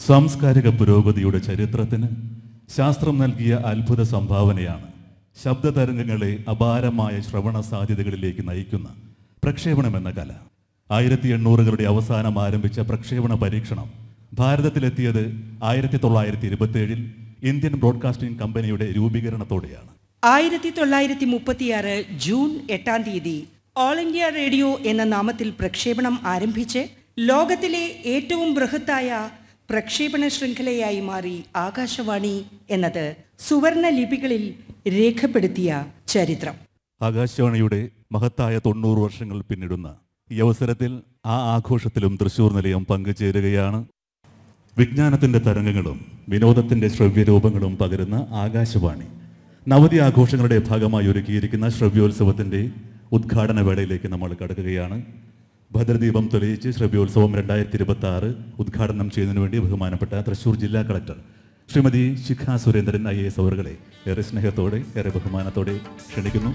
സാംസ്കാരിക പുരോഗതിയുടെ ചരിത്രത്തിന് ശാസ്ത്രം നൽകിയ അത്ഭുത സംഭാവനയാണ് ശബ്ദതരംഗങ്ങളെ അപാരമായ ശ്രവണ സാധ്യതകളിലേക്ക് നയിക്കുന്ന പ്രക്ഷേപണം എന്ന കല ആയിരത്തി എണ്ണൂറുകളുടെ അവസാനം ആരംഭിച്ച പ്രക്ഷേപണ പരീക്ഷണം ഭാരതത്തിലെത്തിയത് ആയിരത്തി തൊള്ളായിരത്തി ഇരുപത്തിയേഴിൽ ഇന്ത്യൻ ബ്രോഡ്കാസ്റ്റിംഗ് കമ്പനിയുടെ രൂപീകരണത്തോടെയാണ് ആയിരത്തി തൊള്ളായിരത്തി മുപ്പത്തിയാറ് ജൂൺ എട്ടാം തീയതി ഓൾ ഇന്ത്യ റേഡിയോ എന്ന നാമത്തിൽ പ്രക്ഷേപണം ആരംഭിച്ച് ലോകത്തിലെ ഏറ്റവും ബൃഹത്തായ പ്രക്ഷേപണ ശൃംഖലയായി മാറി ആകാശവാണി എന്നത് സുവർണ ലിപികളിൽ രേഖപ്പെടുത്തിയ ചരിത്രം ആകാശവാണിയുടെ മഹത്തായ തൊണ്ണൂറ് വർഷങ്ങൾ പിന്നിടുന്ന ഈ അവസരത്തിൽ ആ ആഘോഷത്തിലും തൃശൂർ നിലയം പങ്കുചേരുകയാണ് വിജ്ഞാനത്തിന്റെ തരംഗങ്ങളും വിനോദത്തിന്റെ ശ്രവ്യരൂപങ്ങളും പകരുന്ന ആകാശവാണി നവതി ആഘോഷങ്ങളുടെ ഭാഗമായി ഒരുക്കിയിരിക്കുന്ന ശ്രവ്യോത്സവത്തിന്റെ ഉദ്ഘാടന വേളയിലേക്ക് നമ്മൾ കടക്കുകയാണ് ഭദ്രദീപം തെളിയിച്ച് ശ്രവ്യോത്സവം രണ്ടായിരത്തി ഇരുപത്തി ആറ് ഉദ്ഘാടനം ചെയ്യുന്നതിന് വേണ്ടി ബഹുമാനപ്പെട്ട തൃശൂർ ജില്ലാ collector Shrimati Shikha Surendran I S അവറുകളെ ഏറെ സ്നേഹത്തോടെ ഏറെ ബഹുമാനത്തോടെ ക്ഷണിക്കുന്നു